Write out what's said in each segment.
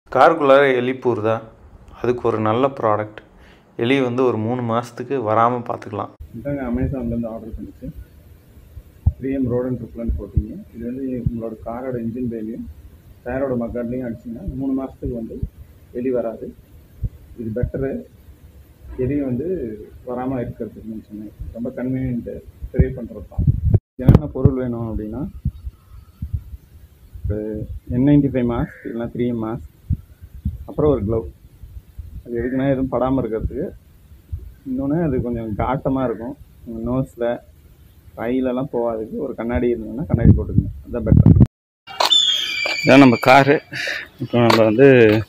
காருக்குள்ளார எலி பூருதா அதுக்கு ஒரு நல்ல ப்ராடக்ட் எலி வந்து ஒரு மூணு மாதத்துக்கு வராமல் பார்த்துக்கலாம் இதாங்க அமேசான்லேருந்து ஆர்டர் பண்ணிச்சு த்ரீ எம் ரோட் அண்ட் ட்ரிப்லன்னு போட்டிங்க இது வந்து உங்களோட காரோட இன்ஜின் பேலையும் டயரோட மக்காட்லையும் அடிச்சிங்கன்னா மூணு மாதத்துக்கு வந்து எலி வராது இது பெட்டரு எலியும் வந்து வராமல் இருக்கிறதுக்குன்னு சொன்னேன் ரொம்ப கன்வீனியன்ட்டு ஸ்ப்ரே பண்ணுறது தான் என்னென்ன பொருள் வேணும் அப்படின்னா ஒரு என் நைன்டி ஃபைவ் மாஸ்க் இல்லைனா த்ரீ எம் மாஸ்க் அப்புறம் ஒரு க்ளவ் அது எதுக்குன்னா எதுவும் படாமல் இருக்கிறதுக்கு இன்னொன்று அது கொஞ்சம் காட்டமாக இருக்கும் உங்கள் நோஸில் கையிலலாம் போகாதுக்கு ஒரு கண்ணாடி இருந்ததுன்னா கண்ணாடி போட்டுக்கணும் அதுதான் பெட்டர் இதான் நம்ம காரு இப்போ நம்ம வந்து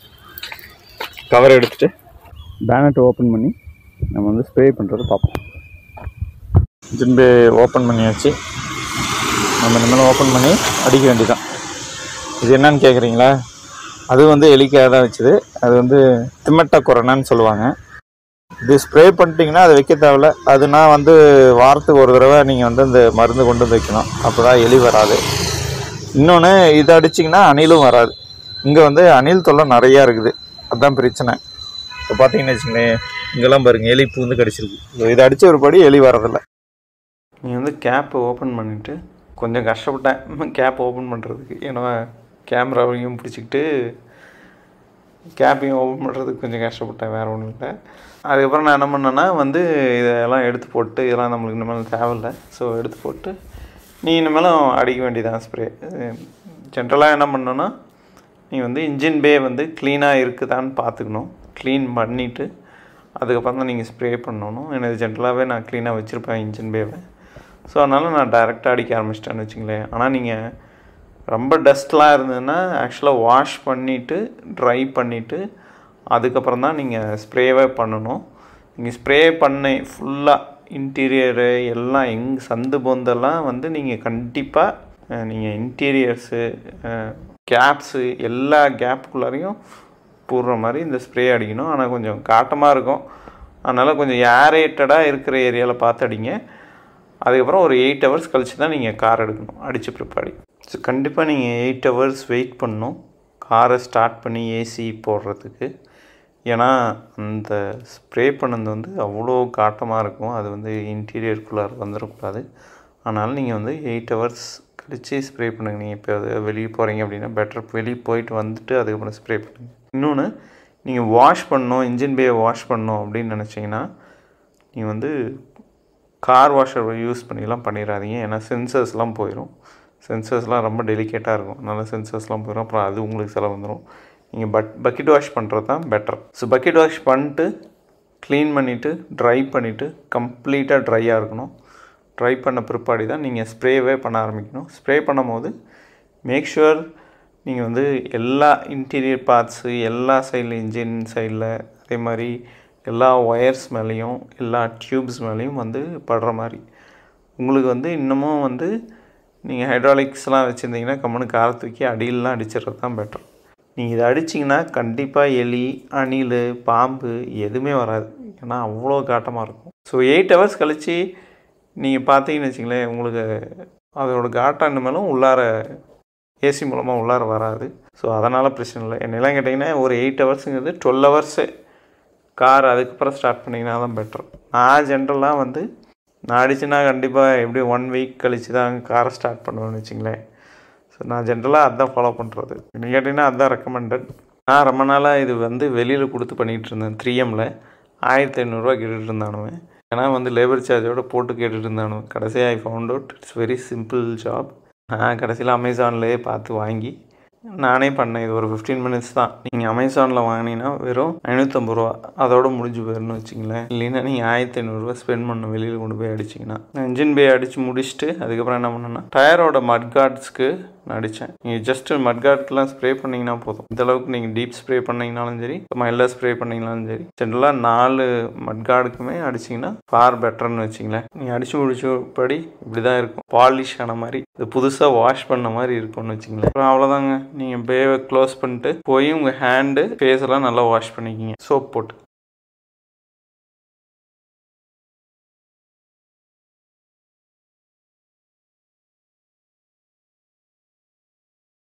கவர் எடுத்துட்டு பேனட்டை ஓப்பன் பண்ணி நம்ம வந்து ஸ்ப்ரே பண்ணுறதை பார்ப்போம் திரும்பி ஓப்பன் பண்ணியாச்சு நம்ம இனிமேல் ஓப்பன் பண்ணி அடிக்க வேண்டியதான் இது என்னன்னு கேட்குறீங்களா அது வந்து எலிக்காக தான் வச்சுது அது வந்து திம்மட்டா கொரோனான்னு சொல்லுவாங்க இது ஸ்ப்ரே பண்ணிட்டீங்கன்னா அதை வைக்க தேவையில்ல அதுனா வந்து வாரத்துக்கு ஒரு தடவை நீங்கள் வந்து இந்த மருந்து கொண்டு வந்து வைக்கணும் அப்போ தான் எலி வராது இன்னொன்று இதை அடிச்சிங்கன்னா அணிலும் வராது இங்கே வந்து அணில் தொல்லை நிறையா இருக்குது அதுதான் பிரச்சனை இப்போ பார்த்தீங்கன்னு வச்சுங்களேன் இங்கெல்லாம் பாருங்க எலி பூந்து கடிச்சிருக்கு இதை அடித்த ஒருபடி எலி வரதில்ல நீ வந்து கேப்பை ஓப்பன் பண்ணிவிட்டு கொஞ்சம் கஷ்டப்பட்டேன் கேப் ஓப்பன் பண்ணுறதுக்கு ஏன்னா கேமராவையும் பிடிச்சிக்கிட்டு கேப்பையும் ஓப்பன் பண்ணுறதுக்கு கொஞ்சம் கஷ்டப்பட்டேன் வேறு ஒன்றும் இல்லை அதுக்கப்புறம் நான் என்ன பண்ணேன்னா வந்து இதெல்லாம் எடுத்து போட்டு இதெல்லாம் நம்மளுக்கு இனிமேல் தேவையில்லை ஸோ எடுத்து போட்டு நீ இனிமேலும் அடிக்க வேண்டியதான் ஸ்ப்ரே ஜென்ரலாக என்ன பண்ணணும்னா நீ வந்து இன்ஜின் பே வந்து க்ளீனாக இருக்குதான்னு பார்த்துக்கணும் க்ளீன் பண்ணிவிட்டு அதுக்கப்புறம் தான் நீங்கள் ஸ்ப்ரே பண்ணணும் எனக்கு ஜென்ரலாகவே நான் க்ளீனாக வச்சுருப்பேன் இன்ஜின் பேவை ஸோ அதனால் நான் டைரெக்டாக அடிக்க ஆரம்பிச்சிட்டேன்னு வச்சுங்களேன் ஆனால் நீங்கள் ரொம்ப டஸ்ட்லாம் இருந்ததுன்னா ஆக்சுவலாக வாஷ் பண்ணிவிட்டு ட்ரை பண்ணிவிட்டு அதுக்கப்புறம் தான் நீங்கள் ஸ்ப்ரேவே பண்ணணும் நீங்கள் ஸ்ப்ரே பண்ணி ஃபுல்லாக இன்டீரியரு எல்லாம் எங் சந்து பொந்தெல்லாம் வந்து நீங்கள் கண்டிப்பாக நீங்கள் இன்டீரியர்ஸு கேப்ஸு எல்லா கேப்புக்குள்ளாரையும் போடுற மாதிரி இந்த ஸ்ப்ரே அடிக்கணும் ஆனால் கொஞ்சம் காட்டமாக இருக்கும் அதனால் கொஞ்சம் ஏரேட்டடாக இருக்கிற ஏரியாவில் பார்த்து அடிங்க அதுக்கப்புறம் ஒரு எயிட் ஹவர்ஸ் கழிச்சு தான் நீங்கள் கார் எடுக்கணும் அடித்து பிற்பாடி ஸோ கண்டிப்பாக நீங்கள் எயிட் ஹவர்ஸ் வெயிட் பண்ணணும் காரை ஸ்டார்ட் பண்ணி ஏசி போடுறதுக்கு ஏன்னா அந்த ஸ்ப்ரே பண்ணது வந்து அவ்வளோ காட்டமாக இருக்கும் அது வந்து இன்டீரியருக்குள்ளார வந்துடக்கூடாது அதனால் நீங்கள் வந்து எயிட் ஹவர்ஸ் கழித்து ஸ்ப்ரே பண்ணுங்க நீங்கள் இப்போ வெளியே போகிறீங்க அப்படின்னா பெட்டர் வெளியே போயிட்டு வந்துட்டு அதுக்கப்புறம் ஸ்ப்ரே பண்ணுங்கள் இன்னொன்று நீங்கள் வாஷ் பண்ணணும் இன்ஜின் பேயை வாஷ் பண்ணணும் அப்படின்னு நினச்சிங்கன்னா நீங்கள் வந்து கார் வாஷர் யூஸ் பண்ணிலாம் பண்ணிடாதீங்க ஏன்னா சென்சர்ஸ்லாம் போயிடும் சென்சர்ஸ்லாம் ரொம்ப டெலிகேட்டாக இருக்கும் அதனால் சென்சர்ஸ்லாம் போயிடும் அப்புறம் அது உங்களுக்கு செலவு வந்துடும் நீங்கள் பட் பக்கெட் வாஷ் பண்ணுறது தான் பெட்டர் ஸோ பக்கெட் வாஷ் பண்ணிட்டு க்ளீன் பண்ணிவிட்டு ட்ரை பண்ணிவிட்டு கம்ப்ளீட்டாக ட்ரையாக இருக்கணும் ட்ரை பண்ண பிற்பாடி தான் நீங்கள் ஸ்ப்ரேவே பண்ண ஆரம்பிக்கணும் ஸ்ப்ரே பண்ணும் போது மேக் ஷுவர் நீங்கள் வந்து எல்லா இன்டீரியர் பார்ட்ஸு எல்லா சைடில் இன்ஜின் சைடில் அதே மாதிரி எல்லா ஒயர்ஸ் மேலேயும் எல்லா டியூப்ஸ் மேலேயும் வந்து படுற மாதிரி உங்களுக்கு வந்து இன்னமும் வந்து நீங்கள் ஹைட்ராலிக்ஸ்லாம் வச்சுருந்தீங்கன்னா கம்முனு காரை தூக்கி அடியிலலாம் அடிச்சிடுறது தான் பெட்டர் நீங்கள் இதை அடிச்சிங்கன்னா கண்டிப்பாக எலி அணில் பாம்பு எதுவுமே வராது ஏன்னா அவ்வளோ காட்டமாக இருக்கும் ஸோ எயிட் ஹவர்ஸ் கழித்து நீங்கள் பார்த்தீங்கன்னு வச்சிங்களேன் உங்களுக்கு அதோட காட்டம் இனிமேலும் உள்ளார ஏசி மூலமாக உள்ளார வராது ஸோ அதனால் பிரச்சனை இல்லை என்னெல்லாம் கேட்டிங்கன்னா ஒரு எயிட் ஹவர்ஸுங்கிறது டுவெல் ஹவர்ஸு கார் அதுக்கப்புறம் ஸ்டார்ட் பண்ணிங்கன்னா தான் பெட்டர் நான் ஜென்ரலாக வந்து நான் அடிச்சுன்னா கண்டிப்பாக எப்படி ஒன் வீக் கழித்து தான் காரை ஸ்டார்ட் பண்ணுவேன்னு வச்சிங்களேன் ஸோ நான் ஜென்ரலாக அதுதான் ஃபாலோ பண்ணுறது என்ன கேட்டிங்கன்னா அதுதான் ரெக்கமெண்டட் நான் ரொம்ப நாளாக இது வந்து வெளியில் கொடுத்து பண்ணிகிட்டு இருந்தேன் த்ரீ எம்மில் ஆயிரத்தி ஐநூறுரூவா கேட்டுட்டு இருந்தானுவேன் ஏன்னா வந்து லேபர் சார்ஜோட போட்டு கேட்டுட்டு இருந்தானுவேன் கடைசியாக I found out it's very simple job நான் கடைசியில் அமேசான்லேயே பார்த்து வாங்கி நானே பண்ணேன் இது ஒரு ஃபிஃப்டீன் மினிட்ஸ் தான் நீங்கள் அமேசானில் வாங்கினீங்கன்னா வெறும் ஐநூற்றம்பது ரூபா அதோட முடிஞ்சு போயிடும்னு வச்சிங்களேன் இல்லைன்னா நீங்கள் ஆயிரத்தி ஐநூறுரூவா ஸ்பெண்ட் பண்ண வெளியில் கொண்டு போய் அடிச்சிங்கன்னா நான் இன்ஜின் பே அடித்து முடிச்சுட்டு அதுக்கப்புறம் என்ன பண்ணேன்னா டயரோட மட் கார்ட்ஸ்க்கு நான் அடித்தேன் நீங்கள் ஜஸ்ட் மட் கார்டுக்கெலாம் ஸ்ப்ரே பண்ணிங்கன்னா போதும் இந்த அளவுக்கு நீங்கள் டீப் ஸ்ப்ரே பண்ணிங்கனாலும் சரி மைல்டாக ஸ்ப்ரே பண்ணிங்கனாலும் சரி ஜென்ரலாக நாலு மட் கார்டுக்குமே அடிச்சிங்கன்னா ஃபார் பெட்டர்னு வச்சிங்களேன் நீங்கள் அடித்து முடிச்சபடி இப்படி தான் இருக்கும் பாலிஷ் ஆன மாதிரி இது புதுசாக வாஷ் பண்ண மாதிரி இருக்கும்னு வச்சிங்களேன் அப்புறம் அவ்வளோதாங்க நீங்கள் பேவை க்ளோஸ் பண்ணிட்டு போய் உங்கள் ஹேண்டு ஃபேஸ் எல்லாம் நல்லா வாஷ் பண்ணிக்கிங்க சோப் போட்டு